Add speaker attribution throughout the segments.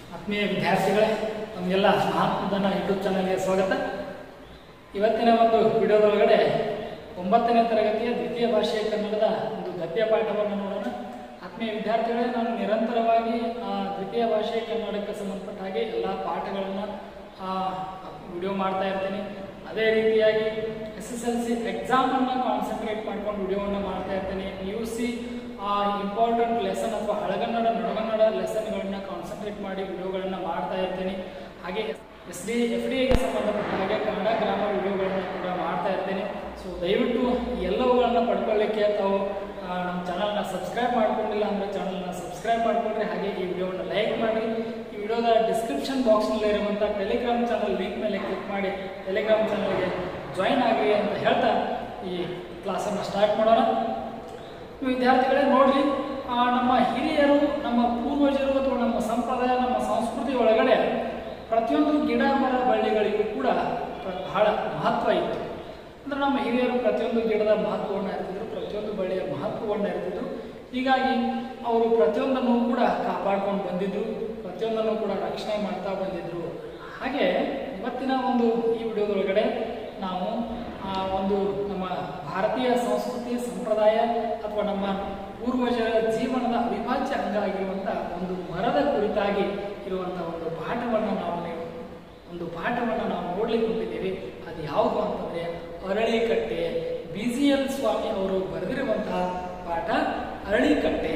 Speaker 1: ಆತ್ಮೀಯ ವಿದ್ಯಾರ್ಥಿಗಳೇ ನಮಗೆಲ್ಲ ಮಹಾತ್ಮದನ ಯೂಟ್ಯೂಬ್ ಚಾನಲ್ಗೆ ಸ್ವಾಗತ ಇವತ್ತಿನ ಒಂದು ವಿಡಿಯೋದೊಳಗಡೆ ಒಂಬತ್ತನೇ ತರಗತಿಯ ದ್ವಿತೀಯ ಭಾಷೆಯ ಕನ್ನಡದ ಒಂದು ಗದ್ಯ ಪಾಠವನ್ನು ನೋಡೋಣ ಆತ್ಮೀಯ ವಿದ್ಯಾರ್ಥಿಗಳೇ ನಾನು ನಿರಂತರವಾಗಿ ಆ, ದ್ವಿತೀಯ ಭಾಷೆಯ ಕನ್ನಡಕ್ಕೆ ಸಂಬಂಧಪಟ್ಟ ಹಾಗೆ ಎಲ್ಲ ಪಾಠಗಳನ್ನು ವಿಡಿಯೋ ಮಾಡ್ತಾ ಇರ್ತೀನಿ ಅದೇ ರೀತಿಯಾಗಿ ಎಸ್ ಎಸ್ ಎಲ್ ಸಿ ಎಕ್ಸಾಮನ್ನು ಕಾನ್ಸಂಟ್ರೇಟ್ ಮಾಡ್ಕೊಂಡು ವಿಡಿಯೋವನ್ನು ಮಾಡ್ತಾ ಇರ್ತೀನಿ ಯು ಸಿ ಇಂಪಾರ್ಟೆಂಟ್ ಲೆಸನ್ ಅಥವಾ ಹಳಗನ್ನಡ ನಡುಗನ್ನಡ ಲೆಸನ್ಗಳನ್ನ ಕಾನ್ಸಂಟ್ರೇಟ್ ಮಾಡಿ ವಿಡಿಯೋಗಳನ್ನು ಮಾಡ್ತಾ ಇರ್ತೀನಿ ಹಾಗೆ ಎಸ್ ಡಿ ಎಫ್ ಡಿ ಎಗೆ ಸಂಬಂಧಪಟ್ಟ ಹಾಗೆ ಕನ್ನಡ ಗ್ರಾಮರ್ ವಿಡಿಯೋಗಳನ್ನ ಕೂಡ ಮಾಡ್ತಾ ಇರ್ತೀನಿ ಸೊ ದಯವಿಟ್ಟು ಈ ಎಲ್ಲವುಗಳನ್ನ ಪಡ್ಕೊಳ್ಳಿಕ್ಕೆ ತಾವು ಆ, ನಮ್ಮ ಚಾನಲ್ನ ಸಬ್ಸ್ಕ್ರೈಬ್ ಮಾಡ್ಕೊಂಡಿಲ್ಲ ಅಂದರೆ ಚಾನಲ್ನ ಸಬ್ಸ್ಕ್ರೈಬ್ ಮಾಡ್ಕೊಂಡ್ರೆ ಹಾಗೆ ಈ ವಿಡಿಯೋವನ್ನು ಲೈಕ್ ಮಾಡಿ ಈ ವಿಡಿಯೋದ ಡಿಸ್ಕ್ರಿಪ್ಷನ್ ಬಾಕ್ಸ್ನಲ್ಲಿ ಇರುವಂಥ ಟೆಲಿಗ್ರಾಮ್ ಚಾನಲ್ ಲಿಂಕ್ ಮೇಲೆ ಕ್ಲಿಕ್ ಮಾಡಿ ಟೆಲಿಗ್ರಾಮ್ ಚಾನಲ್ಗೆ ಜಾಯಿನ್ ಆಗಲಿ ಅಂತ ಹೇಳ್ತಾ ಈ ಕ್ಲಾಸನ್ನು ಸ್ಟಾರ್ಟ್ ಮಾಡೋಣ ವಿದ್ಯಾರ್ಥಿಗಳೇ ನೋಡ್ರಿ ಆ, ನಮ್ಮ ಹಿರಿಯರು ನಮ್ಮ ಪೂರ್ವಜರು ಅಥವಾ ನಮ್ಮ ಸಂಪ್ರದಾಯ ನಮ್ಮ ಸಂಸ್ಕೃತಿ ಒಳಗಡೆ ಪ್ರತಿಯೊಂದು ಗಿಡ ಮರ ಬಳ್ಳಿಗಳಿಗೂ ಕೂಡ ಪ್ರ- ಬಹಳ ಮಹತ್ವ ಇತ್ತು ಅಂದ್ರೆ ನಮ್ಮ ಹಿರಿಯರು ಪ್ರತಿಯೊಂದು ಗಿಡದ ಮಹತ್ವವನ್ನು ಅರಿತಿದ್ರು ಪ್ರತಿಯೊಂದು ಬಳ್ಳಿಯ ಮಹತ್ವವನ್ನು ಅರಿತಿದ್ರು ಹೀಗಾಗಿ ಅವರು ಪ್ರತಿಯೊಂದನ್ನು ಕೂಡ ಕಾಪಾಡ್ಕೊಂಡು ಬಂದಿದ್ರು ಪ್ರತಿಯೊಂದನ್ನು ಕೂಡ ರಕ್ಷಣೆ ಮಾಡ್ತಾ ಬಂದಿದ್ರು ಹಾಗೆ ಇವತ್ತಿನ ಒಂದು ಈ ವಿಡಿಯೋದೊಳಗಡೆ ನಾವು ಆ ಒಂದು ನಮ್ಮ ಭಾರತೀಯ ಸಂಸ್ಕೃತಿ ಸಂಪ್ರದಾಯ ಅಥವಾ ನಮ್ಮ ಪೂರ್ವಜರ ಜೀವನದ ಅವಿಭಾಜ್ಯ ಅಂಗ ಆಗಿರುವಂಥ ಒಂದು ಮರದ ಕುರಿತಾಗಿ ಇರುವಂಥ ಒಂದು ಪಾಠವನ್ನು ನಾವು ನೀವು ಒಂದು ಪಾಠವನ್ನು ನಾವು ನೋಡ್ಲಿಕ್ಕೆ ಹೊಂಟಿದ್ದೀವಿ ಅದು ಯಾವುದು ಅಂತಂದ್ರೆ Aralikatte B G L Swamy ಅವರು ಬರೆದಿರುವಂತಹ ಪಾಠ ಅರಳಿಕಟ್ಟೆ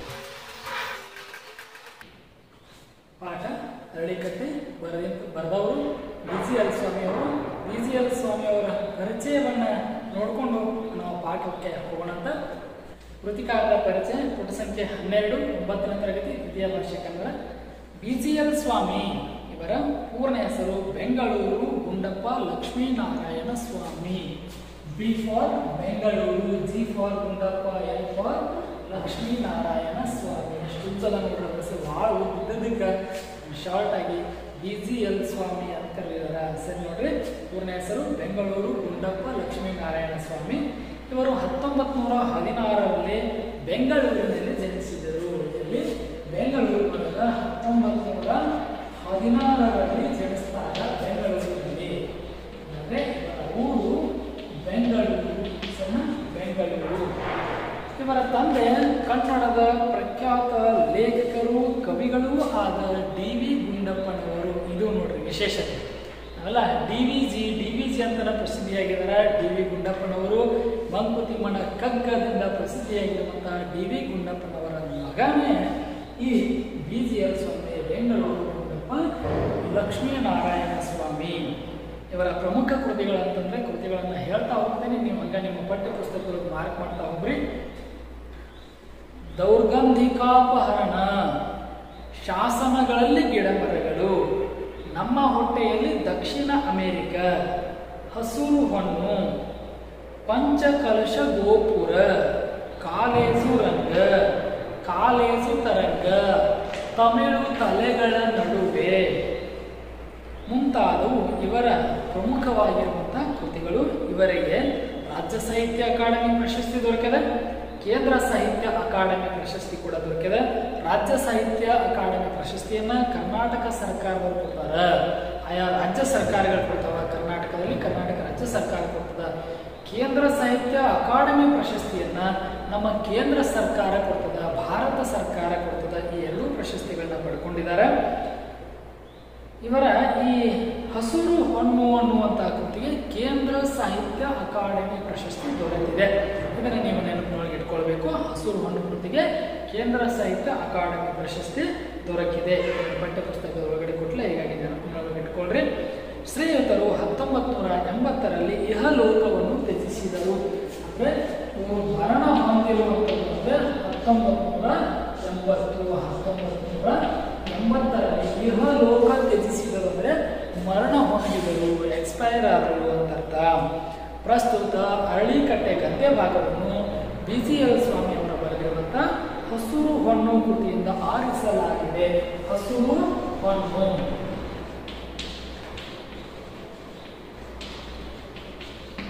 Speaker 1: ಪಾಠ ಅರಳಿಕಟ್ಟೆ ಬರೆದ ಬರೆದವರು ಬಿ ಜಿ ಎಲ್ ಸ್ವಾಮಿ ಅವರು ಬಿ ಜಿ ಎಲ್ ಸ್ವಾಮಿ ಅವರ ಪರಿಚಯವನ್ನ ನೋಡಿಕೊಂಡು ನಾವು ಪಾಠಕ್ಕೆ ಹೋಗೋಣ ಅಂತ ಕೃತಿಕಾರದ ಪರಿಚಯ ಪುಟ ಸಂಖ್ಯೆ ಹನ್ನೆರಡು ಒಂಬತ್ತನೇ ತರಗತಿ ದ್ವಿತೀಯ ಭಾಷೆ Kannada B G L Swamy ಇವರ ಪೂರ್ಣ ಹೆಸರು Bengaluru Gundappa Lakshminarayana Swamy B for Bengaluru G for Gundappa L for Lakshminarayana Swamy ಎಷ್ಟು ಉದ್ದದ ನೋಡ್ರಿ ಹೆಸರು ಭಾಳ ಉದ್ದದಕ್ಕೆ ಶಾರ್ಟ್ ಆಗಿ ಬಿ ಜಿ ಎಲ್ ಸ್ವಾಮಿ ಅಂತ ಕರೆದಿದ್ದಾರೆ ಸರಿ ನೋಡ್ರಿ ಪೂರ್ಣ ಹೆಸರು ಬೆಂಗಳೂರು ಗುಂಡಪ್ಪ ಲಕ್ಷ್ಮೀನಾರಾಯಣ ಸ್ವಾಮಿ ಇವರು ಹತ್ತೊಂಬತ್ತು ನೂರ ಹದಿನಾರರಲ್ಲಿ ಬೆಂಗಳೂರಿನಲ್ಲಿ ಜನಿಸಿದರು ಇಲ್ಲಿ ಬೆಂಗಳೂರು ಒಳಗ ಹತ್ತೊಂಬತ್ತು ನೂರ ಹದಿನಾರರಲ್ಲಿ ಜನಿಸಿದಾಗ ಬೆಂಗಳೂರಿನಲ್ಲಿ ಅಂದರೆ ಇವರ ಊರು ಬೆಂಗಳೂರು ಸಣ್ಣ ಬೆಂಗಳೂರು ಇವರ ತಂದೆ ಕನ್ನಡದ ಪ್ರಖ್ಯಾತ ಲೇಖಕರು ಕವಿಗಳೂ ಆದ ಡಿ ವಿ ಗುಂಡಪ್ಪನವರು ಇದು ನೋಡ್ರಿ ವಿಶೇಷತೆ ಅಲ್ಲ D V G D V G ಅಂತ ಪ್ರಸಿದ್ಧಿಯಾಗಿದ್ದಾರೆ ಡಿ ವಿ ಗುಂಡಪ್ಪನವರು ಮಂಕುತಿಮ್ಮನ ಕಗ್ಗದಿಂದ ಪ್ರಸಿದ್ಧಿಯಾಗಿರುವಂತಹ ಡಿ ವಿ ಗುಂಡಪ್ಪನವರ ಮಗನೇ ಈ B G L Swamy Bengaluru Gundappa Lakshminarayana Swamy ಇವರ ಪ್ರಮುಖ ಕೃತಿಗಳಂತಂದ್ರೆ ಕೃತಿಗಳನ್ನು ಹೇಳ್ತಾ ಹೋಗ್ತೇನೆ ನೀವು ಹಂಗ ನಿಮ್ಮ ಪಠ್ಯ ಪುಸ್ತಕಗಳಿಗೆ ಮಾರ್ಕ್ ಮಾಡ್ತಾ ಹೋಗ್ರಿ ದೌರ್ಗಂಧಿಕಾಪಹರಣ ಶಾಸನಗಳಲ್ಲಿ ಗಿಡಮರಗಳು ನಮ್ಮ ಹೊಟ್ಟೆಯಲ್ಲಿ ದಕ್ಷಿಣ ಅಮೆರಿಕ ಹಸುರು ಹೊನ್ನು ಪಂಚಕಲಶ ಗೋಪುರ ಕಾಲೇಜು ರಂಗ ಕಾಲೇಜು ತರಂಗ ತಮಿಳು ತಲೆಗಳ ನಡುವೆ ಮುಂತಾದವು ಇವರ ಪ್ರಮುಖವಾಗಿರುವಂತಹ ಕೃತಿಗಳು ಇವರಿಗೆ ರಾಜ್ಯ ಸಾಹಿತ್ಯ ಅಕಾಡೆಮಿ ಪ್ರಶಸ್ತಿ ದೊರಕಿದೆ ಕೇಂದ್ರ ಸಾಹಿತ್ಯ ಅಕಾಡೆಮಿ ಪ್ರಶಸ್ತಿ ಕೂಡ ದೊರಕಿದೆ ರಾಜ್ಯ ಸಾಹಿತ್ಯ ಅಕಾಡೆಮಿ ಪ್ರಶಸ್ತಿಯನ್ನ ಕರ್ನಾಟಕ ಸರ್ಕಾರದವರು ಕೊಡ್ತಾರ ಆಯಾ ರಾಜ್ಯ ಸರ್ಕಾರಗಳು ಕೊಡ್ತಾವ ಕರ್ನಾಟಕದಲ್ಲಿ ಕರ್ನಾಟಕ ರಾಜ್ಯ ಸರ್ಕಾರ ಕೊಡ್ತದ ಕೇಂದ್ರ ಸಾಹಿತ್ಯ ಅಕಾಡೆಮಿ ಪ್ರಶಸ್ತಿಯನ್ನ ನಮ್ಮ ಕೇಂದ್ರ ಸರ್ಕಾರ ಕೊಡ್ತದ ಭಾರತ ಸರ್ಕಾರ ಕೊಡ್ತದ ಈ ಎರಡೂ ಪ್ರಶಸ್ತಿಗಳನ್ನ ಪಡ್ಕೊಂಡಿದ್ದಾರೆ ಇವರ ಈ ಹಸುರು ಹೊನ್ನು ಅನ್ನುವಂತಹ ಕೃತಿಗೆ ಕೇಂದ್ರ ಸಾಹಿತ್ಯ ಅಕಾಡೆಮಿ ಪ್ರಶಸ್ತಿ ದೊರೆತಿದೆ ಇದನ್ನು ನೀವು ನೆನಪಿನೊಳಗೆ ಇಟ್ಕೊಳ್ಬೇಕು ಹಸುರು ಹೊನ್ನು ಕೃತಿಗೆ ಕೇಂದ್ರ ಸಾಹಿತ್ಯ ಅಕಾಡೆಮಿ ಪ್ರಶಸ್ತಿ ದೊರಕಿದೆ ಪಠ್ಯಪುಸ್ತಕದ ಒಳಗಡೆ ಕೊಟ್ಟಲೆ ಹೀಗಾಗಿ ನೆನಪಿನೊಳಗೆ ಇಟ್ಕೊಳ್ರಿ ಶ್ರೀಯುತರು ಹತ್ತೊಂಬತ್ತು ನೂರ ಎಂಬತ್ತರಲ್ಲಿ ಇಹಲೋಕವನ್ನು ತ್ಯಜಿಸಿದರು ಅಂದರೆ ಇವರು ಮರಣ ಹೊಂದಿರುವಂಥದ್ದು ಅಂದರೆ ಹತ್ತೊಂಬತ್ತು ನೂರ ಎಂಬತ್ತು ಹತ್ತೊಂಬತ್ತು ನೂರ ಎಂಬತ್ತರಲ್ಲಿ ಇಹಲೋಕ ತ್ಯಜಿಸಿದರು ಅಂದರೆ ಮರಣ ಹೊಂದಿದರು ಎಕ್ಸ್ಪೈರ್ ಆದರು ಅಂತ ಅರ್ಥ ಪ್ರಸ್ತುತ ಅರಳಿಕಟ್ಟೆ ಗದ್ಯ ಭಾಗವನ್ನು ಬಿ ಜಿ ಎಲ್ ಸ್ವಾಮಿ ಅವರು ಬರೆದಿರುವಂಥ ಹಸುರು ಹೊನ್ನು ಕೃತಿಯಿಂದ ಆರಿಸಲಾಗಿದೆ ಹಸುರು ಹೊನ್ನು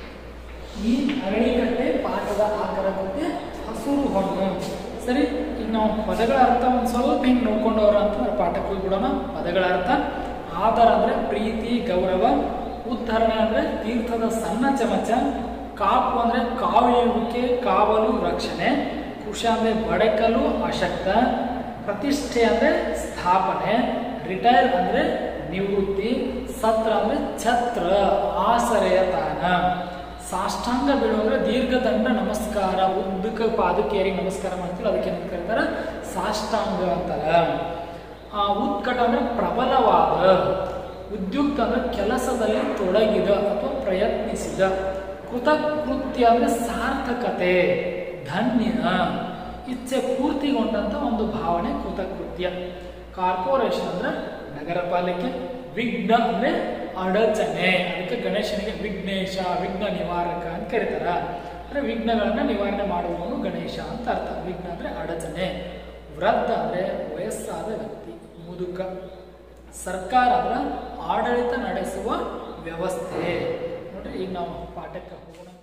Speaker 1: ಈ ಅರಳಿಕಟ್ಟೆ ಪಾಠದ ಆಕರ ಕೃತಿ ಹಸುರು ಹೊನ್ನು ಸರಿ ಈಗ ನಾವು ಪದಗಳ ಅರ್ಥ ಒಂದು ಸ್ವಲ್ಪ ಹಿಂಗೆ ನೋಡ್ಕೊಂಡವ್ರ ಅಂತಂದ್ರೆ ಪಾಠಕ್ಕೆ ಹೋಗ್ಬಿಡೋಣ ಪದಗಳ ಅರ್ಥ ಆದರ ಅಂದರೆ ಪ್ರೀತಿ ಗೌರವ ಉದ್ಧರಣೆ ಅಂದರೆ ತೀರ್ಥದ ಸಣ್ಣ ಚಮಚ ಕಾಪು ಅಂದರೆ ಕಾಯುವಿಕೆ ಕಾವಲು ರಕ್ಷಣೆ ಕುಶ ಅಂದರೆ ಬಡಕಲು ಅಶಕ್ತ ಪ್ರತಿಷ್ಠೆ ಅಂದರೆ ಸ್ಥಾಪನೆ ರಿಟೈರ್ ಅಂದರೆ ನಿವೃತ್ತಿ ಸತ್ರ ಅಂದರೆ ಛತ್ರ ಆಸರೆಯ ತಾನ ಸಾಷ್ಟಾಂಗ ಬೀಳು ಅಂದ್ರೆ ದೀರ್ಘದಂಡ ನಮಸ್ಕಾರ ಉದ್ದಕ ಪಾದಕೇರಿ ನಮಸ್ಕಾರ ಮಾಡ್ತೀವಿ ಅದಕ್ಕೆ ಏನಂತ ಕರೀತಾರೆ ಸಾಷ್ಟಾಂಗ ಅಂತಾರ ಆ, ಉತ್ಕಟ ಅಂದ್ರೆ ಪ್ರಬಲವಾದ ಉದ್ಯುಕ್ತ ಅಂದ್ರೆ ಕೆಲಸದಲ್ಲಿ ತೊಡಗಿದ ಅಥವಾ ಪ್ರಯತ್ನಿಸಿದ ಕೃತಕೃತ್ಯ ಅಂದ್ರೆ ಸಾರ್ಥಕತೆ ಧನ್ಯ ಇಚ್ಛೆ ಪೂರ್ತಿಗೊಂಡಂತ ಒಂದು ಭಾವನೆ ಕೃತಕೃತ್ಯ ಕಾರ್ಪೊರೇಷನ್ ಅಂದ್ರೆ ನಗರ ಪಾಲಿಕೆ ವಿಘ್ನ ಅಂದ್ರೆ ಅಡಚಣೆ ಅದಕ್ಕೆ ಗಣೇಶನಿಗೆ ವಿಘ್ನೇಶ ವಿಘ್ನ ನಿವಾರಕ ಅಂತ ಕರೀತಾರ ಅಂದ್ರೆ ವಿಘ್ನಗಳನ್ನ ನಿವಾರಣೆ ಮಾಡುವವನು ಗಣೇಶ ಅಂತ ಅರ್ಥ ವಿಘ್ನ ಅಂದ್ರೆ ಅಡಚಣೆ ವೃದ್ಧ ಅಂದ್ರೆ ವಯಸ್ಸಾದ ವ್ಯಕ್ತಿ ಮುದುಕ ಸರ್ಕಾರ ಅಂದ್ರೆ ಆಡಳಿತ ನಡೆಸುವ ವ್ಯವಸ್ಥೆ ನೋಡ್ರಿ ಈಗ ನಾವು ಪಾಠಕ್ಕೆ ಹೋಗೋಣ